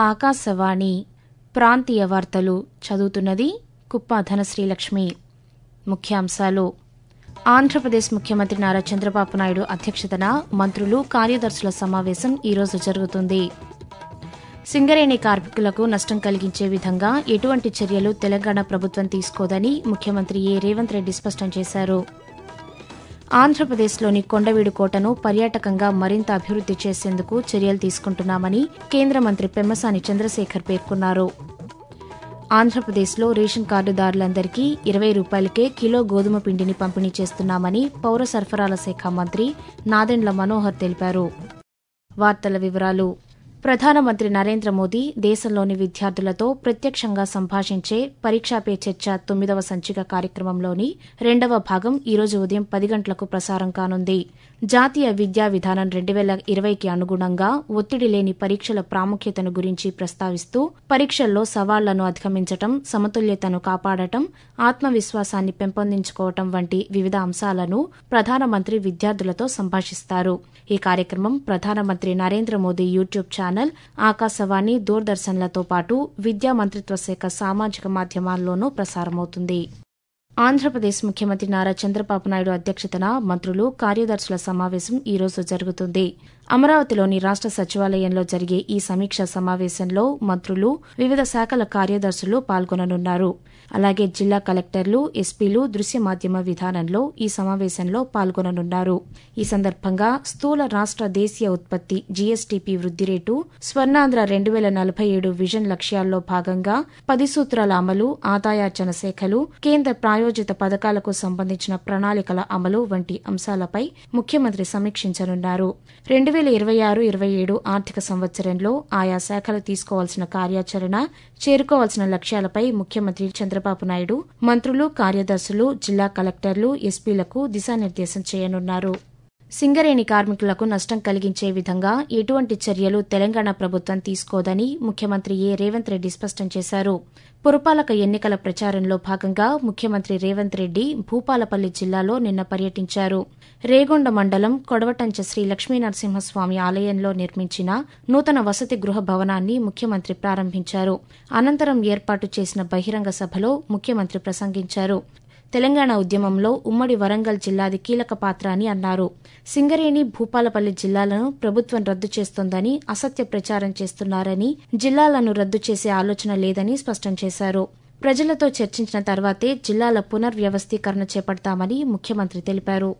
ఆకాశవాణి ప్రాంతీయ వార్తలు చదువుతున్నది కుప్ప ధనశ్రీలక్ష్మి ముఖ్యాంశాలు ఆంధ్రప్రదేశ్ ముఖ్యమంత్రి నారా చంద్రబాబు నాయుడు అధ్యక్షతన మంత్రులు కార్యదర్శుల సమావేశం ఈరోజు జరుగుతుంది సింగరేణి కార్మికులకు నష్టం కలిగించే విధంగా ఎటువంటి చర్యలు తెలంగాణ ప్రభుత్వం తీసుకోదని ముఖ్యమంత్రి ఏ రేవంత్ రెడ్డి స్పష్టం చేశారు ఆంధ్రప్రదేశ్లోని కొండవీడు కోటను పర్యాటకంగా మరింత అభివృద్ది చేసేందుకు చర్యలు తీసుకుంటున్నామని కేంద్ర మంత్రి పెమ్మసాని చంద్రశేఖర్ పేర్కొన్నారు ఆంధ్రప్రదేశ్లో రేషన్ కార్డుదారులందరికీ ఇరవై రూపాయలకే కిలో గోధుమ పిండిని పంపిణీ చేస్తున్నామని పౌర సరఫరాల శాఖ మంత్రి నాదెండ్ల మనోహర్ తెలిపారు వార్తల వివరాలు ప్రధానమంత్రి నరేంద్ర మోదీ దేశంలోని విద్యార్థులతో ప్రత్యక్షంగా సంభాషించే పరీక్షా పే చర్చ తొమ్మిదవ సంచిక కార్యక్రమంలోని రెండవ భాగం ఈరోజు ఉదయం పది గంటలకు ప్రసారం కానుంది జాతీయ విద్యా విధానం రెండు వేల ఇరవైకి అనుగుణంగా ఒత్తిడి లేని పరీక్షల ప్రాముఖ్యతను గురించి ప్రస్తావిస్తూ పరీక్షల్లో సవాళ్లను అధిగమించటం సమతుల్యతను కాపాడటం ఆత్మవిశ్వాసాన్ని పెంపొందించుకోవటం వంటి వివిధ అంశాలను ప్రధానమంత్రి విద్యార్థులతో సంభాషిస్తారు ఈ కార్యక్రమం ప్రధానమంత్రి నరేంద్ర మోదీ యూట్యూబ్ ఛానల్ ఆకాశవాణి దూరదర్శన్లతో పాటు విద్యా మంత్రిత్వ శాఖ సామాజిక మాధ్యమాల్లోనూ ప్రసారమవుతుంది ఆంధ్రప్రదేశ్ ముఖ్యమంత్రి నారా చంద్రబాబు నాయుడు అధ్యక్షతన మంత్రులు కార్యదర్శుల సమావేశం ఈ రోజు జరుగుతుంది అమరావతిలోని రాష్ట సచివాలయంలో జరిగే ఈ సమీక్షా సమావేశంలో మంత్రులు వివిధ శాఖల కార్యదర్శులు పాల్గొననున్నారు అలాగే జిల్లా కలెక్టర్లు ఎస్పీలు దృశ్య మాధ్యమ విధానంలో ఈ సమావేశంలో పాల్గొననున్నారు ఈ సందర్భంగా స్థూల రాష్ట దేశీయ ఉత్పత్తి జీఎస్టీపీ వృద్ది రేటు స్వర్ణాంధ్ర రెండు వేల నలభై ఏడు విజన్ లక్ష్యాల్లో భాగంగా పది సూత్రాల అమలు ఆదాయార్జన శాఖలు కేంద్ర ప్రాయోజిత పథకాలకు సంబంధించిన ప్రణాళికల అమలు వంటి అంశాలపై ముఖ్యమంత్రి సమీక్షించనున్నారు రెండు వేల ఇరవై ఆరు ఇరవై ఏడు ఆర్థిక సంవత్సరంలో ఆయా శాఖలు తీసుకోవాల్సిన కార్యాచరణ చేరుకోవాల్సిన లక్ష్యాలపై ముఖ్యమంత్రి చంద్రబాబు నాయుడు మంత్రులు కార్యదర్శులు జిల్లా కలెక్టర్లు ఎస్పీలకు దిశానిర్దేశం చేయనున్నారు సింగరేణి కార్మికులకు నష్టం కలిగించే విధంగా ఎటువంటి చర్యలు తెలంగాణ ప్రభుత్వం తీసుకోదని ముఖ్యమంత్రి ఏ రేవంత్ రెడ్డి స్పష్టం చేశారు పురపాలక ఎన్నికల ప్రచారంలో భాగంగా ముఖ్యమంత్రి రేవంత్ రెడ్డి భూపాలపల్లి జిల్లాలో నిన్న పర్యటించారు రేగొండ మండలం కొడవటంచ శ్రీ లక్ష్మీనరసింహస్వామి ఆలయంలో నిర్మించిన నూతన వసతి గృహ భవనాన్ని ముఖ్యమంత్రి ప్రారంభించారు అనంతరం ఏర్పాటు చేసిన బహిరంగ సభలో ముఖ్యమంత్రి ప్రసంగించారు తెలంగాణ ఉద్యమంలో ఉమ్మడి వరంగల్ జిల్లాది కీలక పాత్ర అని అన్నారు సింగరేణి భూపాలపల్లి జిల్లాలను ప్రభుత్వం రద్దు చేస్తోందని అసత్య ప్రచారం చేస్తున్నారని జిల్లాలను రద్దు చేసే ఆలోచన లేదని స్పష్టం చేశారు ప్రజలతో చర్చించిన తర్వాతే జిల్లాల పునర్వ్యవస్థీకరణ చేపడతామని ముఖ్యమంత్రి తెలిపారు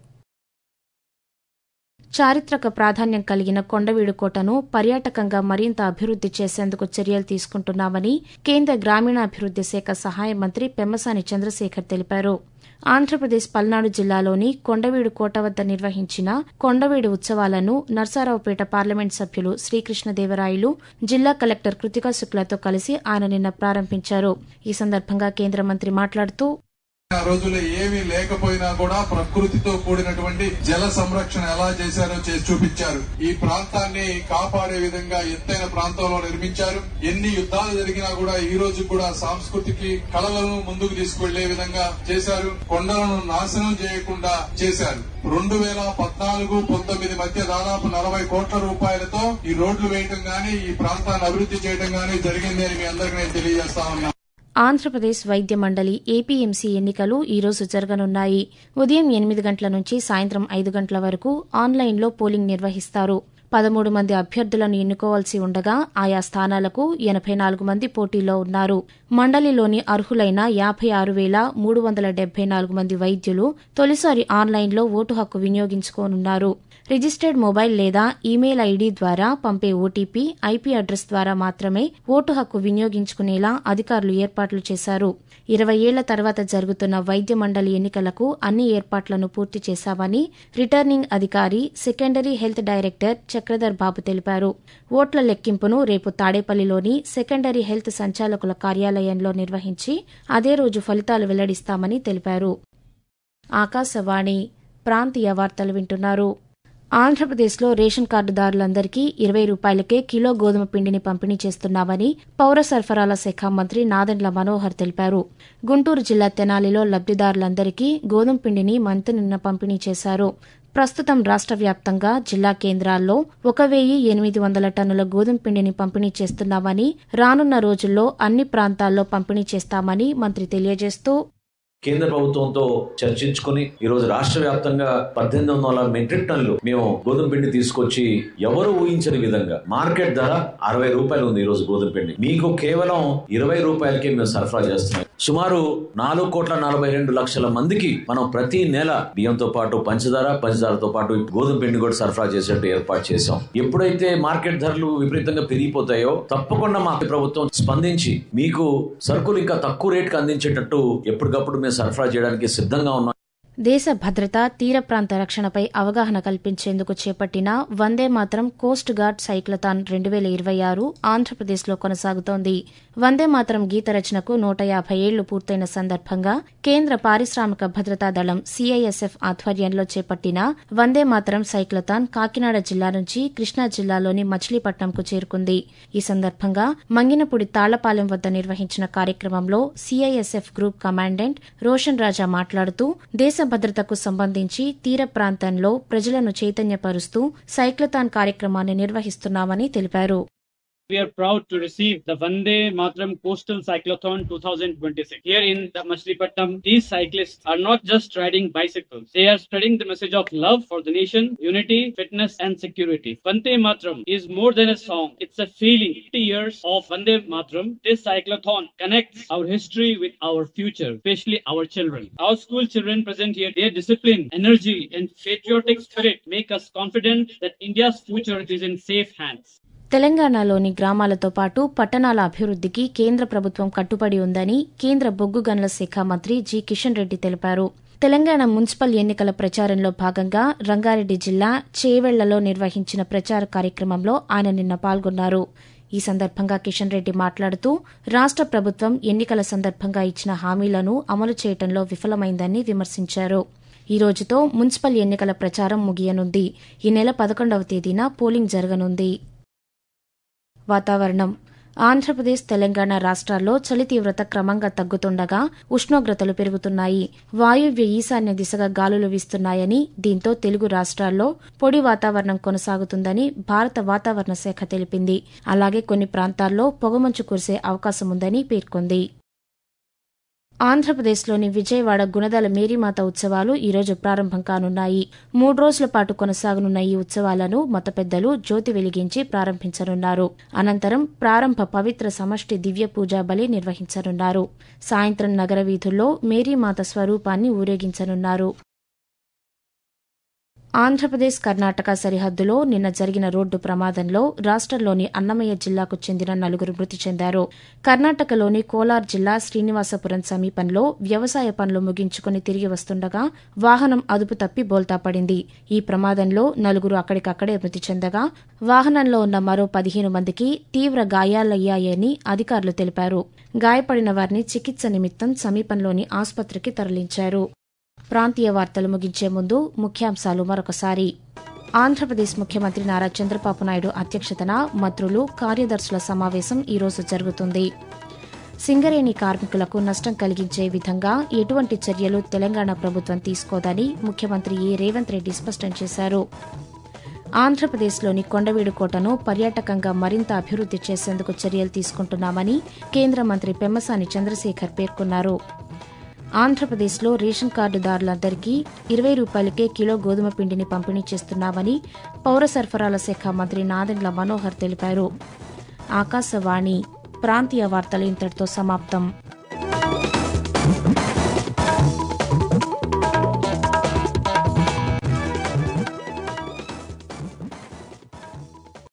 చారిత్రక ప్రాధాన్యం కలిగిన కొండవీడు కోటను పర్యాటకంగా మరింత అభివృద్ది చేసేందుకు చర్యలు తీసుకుంటున్నామని కేంద్ర గ్రామీణాభివృద్ది శాఖ సహాయ మంత్రి పెమ్మసాని చంద్రశేఖర్ తెలిపారు ఆంధ్రప్రదేశ్ పల్నాడు జిల్లాలోని కొండవీడు కోట వద్ద నిర్వహించిన కొండవీడు ఉత్సవాలను నర్సారావుపేట పార్లమెంట్ సభ్యులు శ్రీకృష్ణదేవరాయలు జిల్లా కలెక్టర్ కృతికా శుక్లతో కలిసి ఆయన నిన్న ప్రారంభించారు ఈ సందర్భంగా కేంద్ర మంత్రి మాట్లాడుతూ ఆ రోజుల్లో ఏమీ లేకపోయినా కూడా ప్రకృతితో కూడినటువంటి జల సంరక్షణ ఎలా చేశారో చేసి చూపించారు ఈ ప్రాంతాన్ని కాపాడే విధంగా ఎత్తైన ప్రాంతంలో నిర్మించారు ఎన్ని యుద్ధాలు జరిగినా కూడా ఈ రోజు కూడా సాంస్కృతికి కళలను ముందుకు తీసుకువెళ్లే విధంగా చేశారు కొండలను నాశనం చేయకుండా చేశారు రెండు వేల పద్నాలుగు పంతొమ్మిది మధ్య దాదాపు నలభై కోట్ల రూపాయలతో ఈ రోడ్లు వేయటం గానీ ఈ ప్రాంతాన్ని అభివృద్ధి చేయడం గానీ జరిగింది అని మీ అందరికీ నేను తెలియజేస్తా ఉన్నా ఆంధ్రప్రదేశ్ వైద్య మండలి ఏపీఎంసీ ఎన్నికలు ఈ రోజు జరగనున్నాయి ఉదయం ఎనిమిది గంటల నుంచి సాయంత్రం ఐదు గంటల వరకు ఆన్లైన్లో పోలింగ్ నిర్వహిస్తారు పదమూడు మంది అభ్యర్థులను ఎన్నుకోవాల్సి ఉండగా ఆయా స్థానాలకు ఎనభై నాలుగు మంది పోటీలో ఉన్నారు మండలిలోని అర్హులైన యాభై ఆరు వేల మూడు వందల డెబ్బై నాలుగు మంది వైద్యులు తొలిసారి ఆన్లైన్లో ఓటు హక్కు వినియోగించుకోనున్నారు రిజిస్టర్డ్ మొబైల్ లేదా ఈమెయిల్ ఐడీ ద్వారా పంపే ఓటీపీ ఐపీ అడ్రస్ ద్వారా మాత్రమే ఓటు హక్కు వినియోగించుకునేలా అధికారులు ఏర్పాట్లు చేశారు ఇరవై ఏళ్ల తర్వాత జరుగుతున్న వైద్య మండలి ఎన్నికలకు అన్ని ఏర్పాట్లను పూర్తి చేశామని రిటర్నింగ్ అధికారి secondary health director Chakradhar Babu తెలిపారు ఓట్ల లెక్కింపును రేపు తాడేపల్లిలోని సెకండరీ హెల్త్ సంచాలకుల కార్యాలయంలో నిర్వహించి అదే రోజు ఫలితాలు వెల్లడిస్తామని తెలిపారు ఆకాశవాణి ప్రాంతీయ వార్తలు వింటున్నారు ఆంధ్రప్రదేశ్లో రేషన్ కార్డుదారులందరికీ ఇరవై రూపాయలకే కిలో గోధుమ పిండిని పంపిణీ చేస్తున్నామని పౌర సరఫరాల శాఖ మంత్రి నాదెండ్ల మనోహర్ తెలిపారు గుంటూరు జిల్లా తెనాలిలో లబ్దిదారులందరికీ గోధుమ పిండిని మంత్రి నిన్న పంపిణీ చేశారు ప్రస్తుతం రాష్ట్ర వ్యాప్తంగా జిల్లా కేంద్రాల్లో ఒక వెయ్యి ఎనిమిది వందల టన్నుల గోధుమ పిండిని పంపిణీ చేస్తున్నామని రానున్న రోజుల్లో అన్ని ప్రాంతాల్లో పంపిణీ చేస్తామని మంత్రి తెలియజేస్తూ కేంద్ర ప్రభుత్వంతో చర్చించుకుని ఈ రోజు రాష్ట్ర వ్యాప్తంగా పద్దెనిమిది వందల మెట్రిక్ టన్నులు మేము గోధుమ పిండి తీసుకొచ్చి ఎవరు ఊహించని విధంగా మార్కెట్ ధర అరవై రూపాయలు ఉంది ఈ రోజు గోధుమ పిండి మీకు కేవలం ఇరవై రూపాయలకే మేము సరఫరా చేస్తున్నాం సుమారు నాలుగు కోట్ల నలభై రెండు లక్షల మందికి మనం ప్రతి నెల బియ్యంతో పాటు పంచదార పంచదారతో పాటు గోధుమ పిండి కూడా సరఫరా చేసేట్టు ఏర్పాటు చేశాం ఎప్పుడైతే మార్కెట్ ధరలు విపరీతంగా పెరిగిపోతాయో తప్పకుండా మా ప్రభుత్వం స్పందించి మీకు సరుకులు ఇంకా తక్కువ రేటుకి అందించేటట్టు ఎప్పటికప్పుడు మేము సరఫరా చేయడానికి సిద్ధంగా ఉన్నాం దేశ భద్రత తీర ప్రాంత రక్షణపై అవగాహన కల్పించేందుకు చేపట్టిన వందే మాత్రం కోస్ట్ గార్డ్ సైక్లథాన్ రెండు వేల ఇరవై ఆరు ఆంధ్రప్రదేశ్లో కొనసాగుతోంది వందే మాత్రం గీత రచనకు నూట యాభై ఏళ్లు పూర్తయిన సందర్భంగా కేంద్ర పారిశ్రామిక భద్రతా దళం సీఐఎస్ఎఫ్ ఆధ్వర్యంలో చేపట్టిన వందే మాత్రం సైక్లథాన్ కాకినాడ జిల్లా నుంచి కృష్ణా జిల్లాలోని మచిలీపట్నంకు చేరుకుంది ఈ సందర్భంగా మంగినపూడి తాళ్లపాలెం వద్ద నిర్వహించిన కార్యక్రమంలో CISF group commandant Roshan Raja మాట్లాడుతూ దేశ భద్రతకు సంబంధించి తీర ప్రాంతంలో ప్రజలను చైతన్యపరుస్తూ సైక్లథాన్ కార్యక్రమాన్ని నిర్వహిస్తున్నామని తెలిపారు We are proud to receive the Vande Matram Coastal Cyclothon 2026. Here in the Machilipatnam, these cyclists are not just riding bicycles. They are spreading the message of love for the nation, unity, fitness and security. Vande Matram is more than a song. It's a feeling. 50 years of Vande Matram, this cyclothon connects our history with our future, especially our children. Our school children present here, their discipline, energy and patriotic spirit make us confident that India's future is in safe hands. తెలంగాణలోని గ్రామాలతో పాటు పట్టణాల అభివృద్దికి కేంద్ర ప్రభుత్వం కట్టుబడి ఉందని కేంద్ర బొగ్గు గనుల శాఖ మంత్రి జి కిషన్ రెడ్డి తెలిపారు తెలంగాణ మున్సిపల్ ఎన్నికల ప్రచారంలో భాగంగా రంగారెడ్డి జిల్లా చేవెళ్లలో నిర్వహించిన ప్రచార కార్యక్రమంలో ఆయన నిన్న పాల్గొన్నారు ఈ సందర్భంగా కిషన్ రెడ్డి మాట్లాడుతూ రాష్ట ప్రభుత్వం ఎన్నికల సందర్భంగా ఇచ్చిన హామీలను అమలు చేయడంలో విఫలమైందని విమర్శించారు ఈ రోజుతో మున్సిపల్ ఎన్నికల ప్రచారం ముగియనుంది ఈ నెల పదకొండవ తేదీన పోలింగ్ జరగనుంది వాతావరణం ఆంధ్రప్రదేశ్ తెలంగాణ రాష్ట్రాల్లో చలి తీవ్రత క్రమంగా తగ్గుతుండగా ఉష్ణోగ్రతలు పెరుగుతున్నాయి వాయువ్య ఈశాన్య దిశగా గాలులు వీస్తున్నాయని దీంతో తెలుగు రాష్ట్రాల్లో పొడి వాతావరణం కొనసాగుతుందని భారత వాతావరణ శాఖ తెలిపింది అలాగే కొన్ని ప్రాంతాల్లో పొగమంచు కురిసే అవకాశముందని పేర్కొంది ఆంధ్రప్రదేశ్లోని విజయవాడ గుణదల మేరీమాత ఉత్సవాలు ఈరోజు ప్రారంభం కానున్నాయి మూడు రోజుల పాటు కొనసాగనున్న ఈ ఉత్సవాలను మత పెద్దలు జ్యోతి వెలిగించి ప్రారంభించనున్నారు అనంతరం ప్రారంభ పవిత్ర సమష్టి దివ్య పూజా బలి నిర్వహించనున్నారు సాయంత్రం నగర వీధుల్లో మేరీమాత స్వరూపాన్ని ఊరేగించనున్నారు ఆంధ్రప్రదేశ్ కర్ణాటక సరిహద్దులో నిన్న జరిగిన రోడ్డు ప్రమాదంలో రాష్టంలోని అన్నమయ్య జిల్లాకు చెందిన నలుగురు మృతి చెందారు కర్ణాటకలోని కోలార్ జిల్లా శ్రీనివాసపురం సమీపంలో వ్యవసాయ పనులు ముగించుకుని తిరిగి వస్తుండగా వాహనం అదుపు తప్పి బోల్తా పడింది ఈ ప్రమాదంలో నలుగురు అక్కడికక్కడే మృతి చెందగా వాహనంలో ఉన్న మరో పదిహేను మందికి తీవ్ర గాయాలయ్యాయని అధికారులు తెలిపారు గాయపడిన వారిని చికిత్స నిమిత్తం సమీపంలోని ఆసుపత్రికి తరలించారు ప్రాంతీయ వార్తలు ముగించే ముందు ముఖ్యాంశాలు మరొకసారి ఆంధ్రప్రదేశ్ ముఖ్యమంత్రి నారా చంద్రబాబు నాయుడు అధ్యక్షతన మంత్రులు కార్యదర్శుల సమావేశం ఈరోజు జరుగుతుంది సింగరేణి కార్మికులకు నష్టం కలిగించే విధంగా ఎటువంటి చర్యలు తెలంగాణ ప్రభుత్వం తీసుకోదని ముఖ్యమంత్రి ఏ రేవంత్ రెడ్డి స్పష్టం చేశారు ఆంధ్రప్రదేశ్లోని కొండవీడు కోటను పర్యాటకంగా మరింత అభివృద్ది చేసేందుకు చర్యలు తీసుకుంటున్నామని కేంద్ర మంత్రి పెమ్మసాని చంద్రశేఖర్ పేర్కొన్నారు ఆంధ్రప్రదేశ్లో రేషన్ కార్డుదారులందరికీ ఇరవై రూపాయలకే కిలో గోధుమ పిండిని పంపిణీ చేస్తున్నామని పౌర సరఫరాల శాఖ మంత్రి నాదెండ్ల మనోహర్ తెలిపారు ఆకాశవాణి ప్రాంతీయ వార్తలు ఇంతటితో సమాప్తం